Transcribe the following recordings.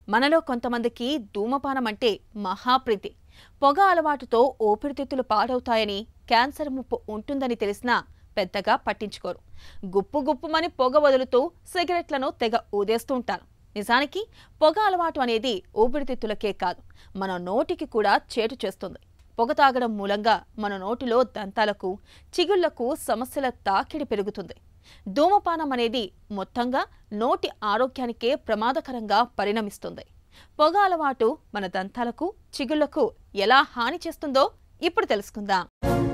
మనలో కొంతమందికి ధూమపానం అంటే మహాప్రీతి పొగ అలవాటుతో ఊపిరితిత్తులు పాడవుతాయని క్యాన్సర్ ముప్పు ఉంటుందని తెలిసినా పెద్దగా పట్టించుకోరు గుప్పు గుప్పుమని పొగ వదులుతూ సిగరెట్లను తెగ ఊదేస్తూ ఉంటారు నిజానికి పొగ అలవాటు అనేది ఊపిరితిత్తులకే కాదు మన నోటికి కూడా చేటు చేస్తుంది పొగ తాగడం మూలంగా మన నోటిలో దంతాలకు చిగుళ్లకు సమస్యల తాకిడి పెరుగుతుంది ధూమపానం అనేది మొత్తంగా నోటి ఆరోగ్యానికే ప్రమాదకరంగా పరిణమిస్తుంది పొగ అలవాటు మన దంతాలకు చిగుళ్లకు ఎలా హాని చేస్తుందో ఇప్పుడు తెలుసుకుందాం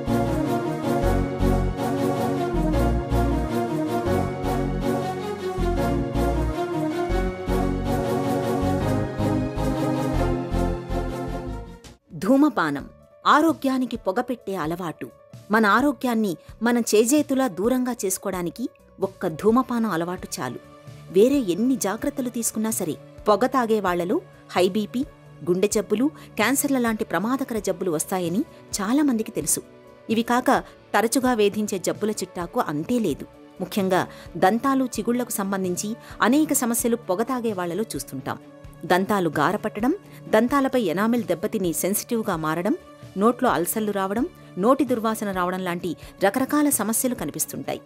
ధూమపానం ఆరోగ్యానికి పొగపెట్టే అలవాటు మన ఆరోగ్యాన్ని మనం చేజేతులా దూరంగా చేసుకోవడానికి ఒక్క ధూమపానం అలవాటు చాలు వేరే ఎన్ని జాగ్రత్తలు తీసుకున్నా సరే పొగ తాగే వాళ్లలో హై బీపీ గుండె జబ్బులు క్యాన్సర్ల లాంటి ప్రమాదకర జబ్బులు వస్తాయని చాలామందికి తెలుసు ఇవి కాక తరచుగా వేధించే జబ్బుల చిట్టాకు అంతే లేదు ముఖ్యంగా దంతాలు చిగుళ్లకు సంబంధించి అనేక సమస్యలు పొగ తాగే వాళ్లలో చూస్తుంటాం దంతాలు గారపట్టడం దంతాలపై ఎనామిల్ దెబ్బతిని సెన్సిటివ్గా మారడం నోట్లో అల్సర్లు రావడం నోటి దుర్వాసన రావడం లాంటి రకరకాల సమస్యలు కనిపిస్తుంటాయి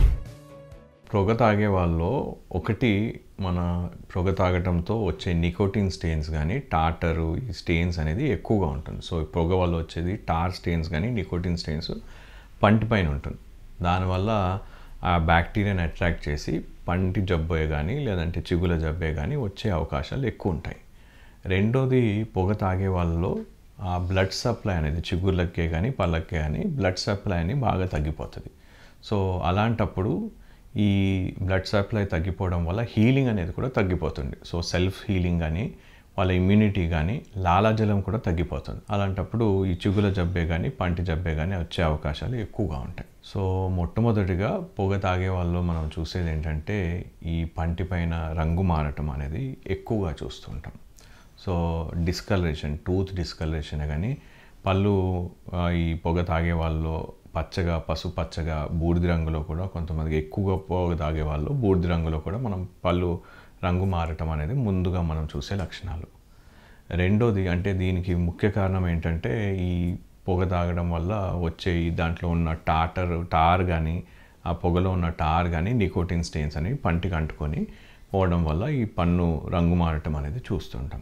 పొగ తాగే వాళ్ళలో ఒకటి మన పొగ తాగటంతో వచ్చే నికోటిన్ స్టెయిన్స్ కానీ టాటరు ఈ స్టెయిన్స్ అనేది ఎక్కువగా ఉంటుంది సో ఈ పొగ వల్ల వచ్చేది టార్ స్టెయిన్స్ కానీ నికోటిన్ స్టెయిన్స్ పంటి పైన ఉంటుంది దానివల్ల ఆ బ్యాక్టీరియాని అట్రాక్ట్ చేసి పంటి జబ్బే కానీ లేదంటే చిగుల జబ్బే కానీ వచ్చే అవకాశాలు ఎక్కువ ఉంటాయి రెండోది పొగ తాగే వాళ్ళలో ఆ బ్లడ్ సప్లై అనేది చిగుర్లకే కానీ పళ్ళకే కానీ బ్లడ్ సప్లై అని బాగా తగ్గిపోతుంది సో అలాంటప్పుడు ఈ బ్లడ్ సప్లై తగ్గిపోవడం వల్ల హీలింగ్ అనేది కూడా తగ్గిపోతుంది సో సెల్ఫ్ హీలింగ్ కానీ వాళ్ళ ఇమ్యూనిటీ కానీ లాలాజలం కూడా తగ్గిపోతుంది అలాంటప్పుడు ఈ చిగుల జబ్బే కానీ పంటి జబ్బే కానీ వచ్చే అవకాశాలు ఎక్కువగా ఉంటాయి సో మొట్టమొదటిగా పొగ తాగే వాళ్ళు మనం చూసేది ఏంటంటే ఈ పంటి పైన రంగు మారటం అనేది ఎక్కువగా చూస్తుంటాం సో డిస్కలరేషన్ టూత్ డిస్కలరేషన్ కానీ పళ్ళు ఆ, ఈ పొగ తాగే వాళ్ళు పచ్చగా పసుపు పచ్చగా బూడిద రంగులో కూడా కొంతమందికి ఎక్కువగా పొగ తాగే వాళ్ళు బూడిద రంగులో కూడా మనం పళ్ళు రంగు మారటం అనేది ముందుగా మనం చూసే లక్షణాలు రెండోది అంటే దీనికి ముఖ్య కారణం ఏంటంటే ఈ పొగ తాగడం వల్ల వచ్చే ఈ దాంట్లో ఉన్న టాటర్ టార్ కానీ ఆ పొగలో ఉన్న టార్ కానీ నికోటిన్ స్టెయిన్స్ అనేవి పంటికి అంటుకొని పోవడం వల్ల ఈ పన్ను రంగు మారటం అనేది చూస్తుంటాం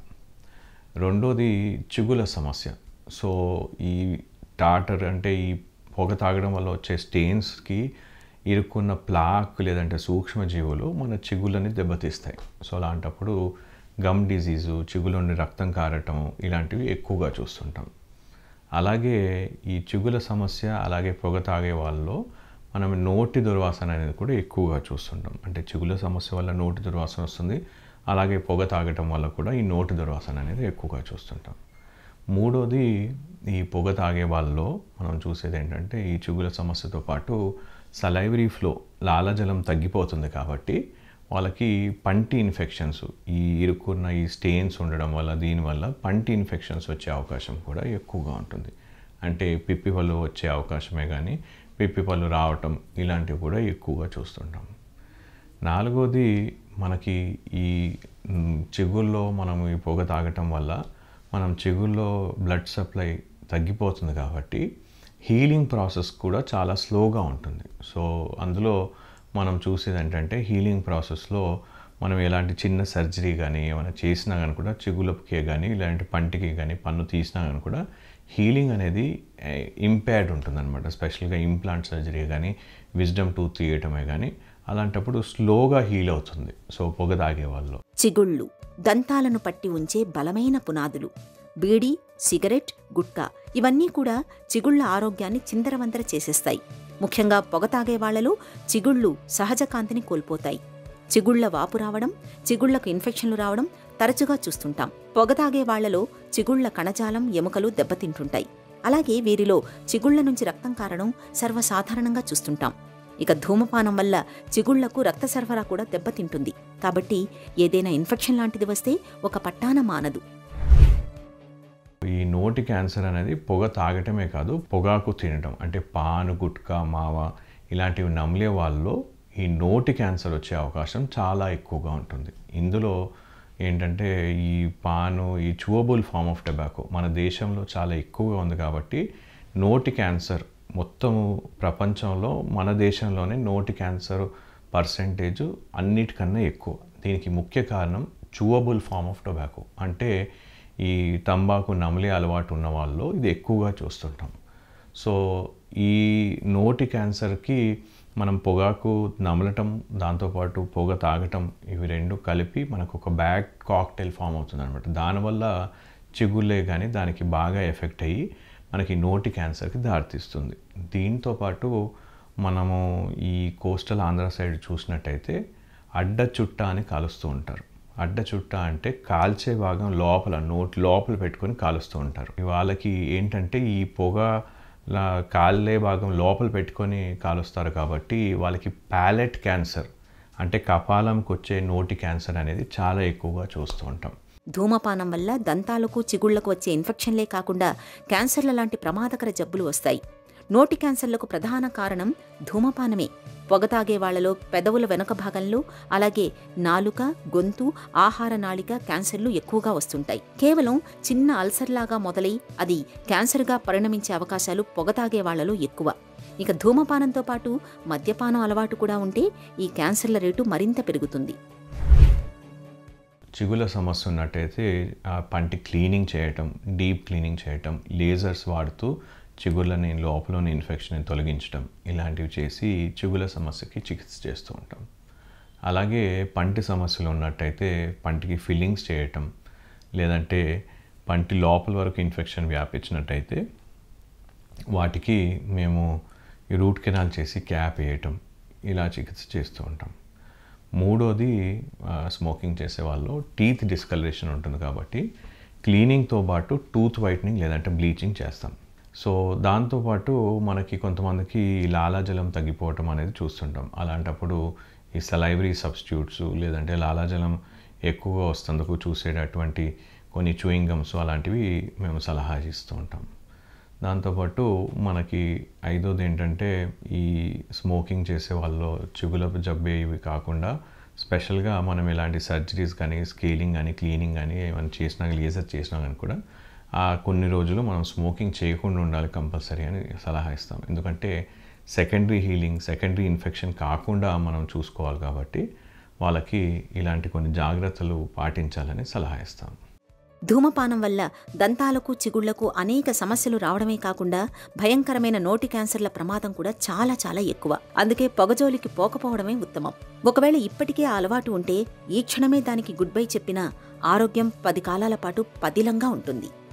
రెండోది చిగుల సమస్య సో ఈ టాటర్ అంటే ఈ పొగ తాగడం వల్ల వచ్చే స్టెయిన్స్కి ఇరుక్కున్న ప్లాక్ లేదంటే సూక్ష్మజీవులు మన చిగులని దెబ్బతీస్తాయి సో అలాంటప్పుడు గమ్ డిజీజు చిగుల నుండి రక్తం కారటం ఇలాంటివి ఎక్కువగా చూస్తుంటాం అలాగే ఈ చిగుల సమస్య అలాగే పొగ తాగే వాళ్ళలో మనం నోటి దుర్వాసన అనేది కూడా ఎక్కువగా చూస్తుంటాం అంటే చిగుల సమస్య వల్ల నోటి దుర్వాసన వస్తుంది అలాగే పొగ తాగటం వల్ల కూడా ఈ నోటి దుర్వాసన అనేది ఎక్కువగా చూస్తుంటాం మూడోది ఈ పొగ తాగే వాళ్ళలో మనం చూసేది ఏంటంటే ఈ చిగుల సమస్యతో పాటు సలైవరీ ఫ్లో లాలజలం తగ్గిపోతుంది కాబట్టి వాళ్ళకి పంటి ఇన్ఫెక్షన్స్ ఈ ఇరుక్కున్న ఈ స్టెయిన్స్ ఉండడం వల్ల దీనివల్ల పంటి ఇన్ఫెక్షన్స్ వచ్చే అవకాశం కూడా ఎక్కువగా ఉంటుంది అంటే పిప్పి పళ్ళు వచ్చే అవకాశమే కానీ పిప్పి పళ్ళు రావటం ఇలాంటివి కూడా ఎక్కువగా చూస్తుంటాం నాలుగోది మనకి ఈ మ్, చిగుల్లో మనం ఈ పొగ తాగటం వల్ల మనం చిగుల్లో బ్లడ్ సప్లై తగ్గిపోతుంది కాబట్టి హీలింగ్ ప్రాసెస్ కూడా చాలా స్లోగా ఉంటుంది సో అందులో మనం చూసేది ఏంటంటే హీలింగ్ ప్రాసెస్లో మనం ఎలాంటి చిన్న సర్జరీ కానీ ఏమైనా చేసినా కానీ కూడా చిగులకే కానీ ఇలాంటి పంటికి కానీ పన్ను తీసినా కానీ కూడా హీలింగ్ అనేది ఇంపేర్డ్ ఉంటుందన్నమాట స్పెషల్గా ఇంప్లాంట్ సర్జరీ కానీ విజ్డమ్ టూత్ తీయటమే కానీ అలాంటప్పుడు స్లోగా హీల్ అవుతుంది సో పొగ తాగే వాళ్ళు చిగుళ్ళు దంతాలను పట్టి ఉంచే బలమైన పునాదులు బీడీ సిగరెట్ గుట్కా ఇవన్నీ కూడా చిగుళ్ల ఆరోగ్యాన్ని చిందరవందర చేసేస్తాయి ముఖ్యంగా పొగ తాగే వాళ్లలో చిగుళ్ళు సహజ కాంతిని కోల్పోతాయి చిగుళ్ల వాపు రావడం చిగుళ్లకు ఇన్ఫెక్షన్లు రావడం తరచుగా చూస్తుంటాం పొగ తాగే వాళ్లలో చిగుళ్ల కణజాలం ఎముకలు దెబ్బతింటుంటాయి అలాగే వీరిలో చిగుళ్ల నుంచి రక్తం కారడం సర్వసాధారణంగా చూస్తుంటాం ఇక ధూమపానం వల్ల చిగుళ్లకు రక్త సరఫరా కూడా దెబ్బతింటుంది కాబట్టి ఏదైనా ఇన్ఫెక్షన్ లాంటిది వస్తే ఒక పట్టాన మానదు ఈ నోటి క్యాన్సర్ అనేది పొగ తాగటమే కాదు పొగాకు తినటం అంటే పాను గుట్కా మావ ఇలాంటివి నమిలే వాళ్ళలో ఈ నోటి క్యాన్సర్ వచ్చే అవకాశం చాలా ఎక్కువగా ఉంటుంది ఇందులో ఏంటంటే ఈ పాను ఈ చూవబుల్ ఫామ్ ఆఫ్ టొబాకో మన దేశంలో చాలా ఎక్కువగా ఉంది కాబట్టి నోటి క్యాన్సర్ మొత్తము ప్రపంచంలో మన దేశంలోనే నోటి క్యాన్సర్ పర్సంటేజ్ అన్నిటికన్నా ఎక్కువ దీనికి ముఖ్య కారణం చూవబుల్ ఫామ్ ఆఫ్ టొబాకో అంటే ఈ తంబాకు నమిలే అలవాటు ఉన్న వాళ్ళు ఇది ఎక్కువగా చూస్తుంటాం సో ఈ నోటి క్యాన్సర్కి మనం పొగాకు నమలటం దాంతోపాటు పొగ తాగటం ఇవి రెండు కలిపి మనకు ఒక బ్యాడ్ కాక్టైల్ ఫామ్ అవుతుంది అనమాట దానివల్ల చిగుళ్ళే కానీ దానికి బాగా ఎఫెక్ట్ అయ్యి మనకి నోటి క్యాన్సర్కి దారితీస్తుంది దీంతో పాటు మనము ఈ కోస్టల్ ఆంధ్ర సైడ్ చూసినట్టయితే అడ్డ చుట్ట అని కాలుస్తూ ఉంటారు అడ్డ చుట్ట అంటే కాల్చే భాగం లోపల నోట్ లోపల పెట్టుకొని కాలుస్తూ ఉంటారు వాళ్ళకి ఏంటంటే ఈ పొగ లా కాళ్ళే భాగం లోపల పెట్టుకొని కాలుస్తారు కాబట్టి వాళ్ళకి ప్యాలెట్ క్యాన్సర్ అంటే కపాలంకి వచ్చే నోటి క్యాన్సర్ అనేది చాలా ఎక్కువగా చూస్తూ ఉంటాం ధూమపానం వల్ల దంతాలకు చిగుళ్లకు వచ్చే ఇన్ఫెక్షన్లే కాకుండా క్యాన్సర్ల లాంటి ప్రమాదకర జబ్బులు వస్తాయి నోటి క్యాన్సర్లకు ప్రధాన కారణం ధూమపానమే పొగ తాగే వాళ్లలో పెదవుల వెనుక భాగంలో అలాగే నాలుక గొంతు ఆహార నాళిక క్యాన్సర్లు ఎక్కువగా వస్తుంటాయి కేవలం చిన్న అల్సర్లాగా మొదలై అది క్యాన్సర్గా పరిణమించే అవకాశాలు పొగ తాగే వాళ్లలో ఎక్కువ ఇక ధూమపానంతో పాటు మద్యపానం అలవాటు కూడా ఉంటే ఈ క్యాన్సర్ల రేటు మరింత పెరుగుతుంది చిగుల సమస్య ఉన్నట్టయితే ఆ పంటి క్లీనింగ్ చేయటం డీప్ క్లీనింగ్ చేయటం లేజర్స్ వాడుతూ చిగుళ్ళని లోపలోని ఇన్ఫెక్షన్ తొలగించడం ఇలాంటివి చేసి చిగుల సమస్యకి చికిత్స చేస్తూ ఉంటాం అలాగే పంటి సమస్యలు ఉన్నట్టయితే పంటికి ఫిల్లింగ్స్ చేయటం లేదంటే పంటి లోపల వరకు ఇన్ఫెక్షన్ వ్యాపించినట్టయితే వాటికి మేము ఈ రూట్ కెనాల్ చేసి క్యాప్ వేయటం ఇలా చికిత్స చేస్తూ ఉంటాం మూడోది స్మోకింగ్ చేసే వాళ్ళు టీత్ డిస్కలరేషన్ ఉంటుంది కాబట్టి క్లీనింగ్తో పాటు టూత్ వైట్నింగ్ లేదంటే బ్లీచింగ్ చేస్తాం సో దాంతోపాటు మనకి కొంతమందికి లాలాజలం తగ్గిపోవటం అనేది చూస్తుంటాం అలాంటప్పుడు ఈ సలైవరీ సబ్స్టిట్యూట్స్ లేదంటే లాలాజలం ఎక్కువగా వస్తుందుకు చూసేటటువంటి కొన్ని చూయింగ్ గమ్స్ అలాంటివి మేము సలహా ఇస్తూ ఉంటాం దాంతోపాటు మనకి ఐదోది ఏంటంటే ఈ స్మోకింగ్ చేసే వాళ్ళు చిగుల జబ్బే ఇవి కాకుండా స్పెషల్గా మనం ఇలాంటి సర్జరీస్ కానీ స్కేలింగ్ కానీ క్లీనింగ్ కానీ ఏమైనా చేసినా లేజర్ చేసినా కానీ కూడా ఆ కొన్ని రోజులు మనం స్మోకింగ్ చేయకుండా ఉండాలి కంపల్సరీ అని సలహా ఇస్తాం ఎందుకంటే సెకండరీ హీలింగ్ సెకండరీ ఇన్ఫెక్షన్ కాకుండా మనం చూసుకోవాలి కాబట్టి వాళ్ళకి ఇలాంటి కొన్ని జాగ్రత్తలు పాటించాలని సలహా ఇస్తాం ధూమపానం వల్ల దంతాలకు చిగుళ్లకు అనేక సమస్యలు రావడమే కాకుండా భయంకరమైన నోటి క్యాన్సర్ల ప్రమాదం కూడా చాలా చాలా ఎక్కువ అందుకే పొగజోలికి పోకపోవడమే ఉత్తమం ఒకవేళ ఇప్పటికే ఆ అలవాటు ఉంటే ఈ క్షణమే దానికి గుడ్ బై చెప్పినా ఆరోగ్యం పది కాలాల పాటు పదిలంగా ఉంటుంది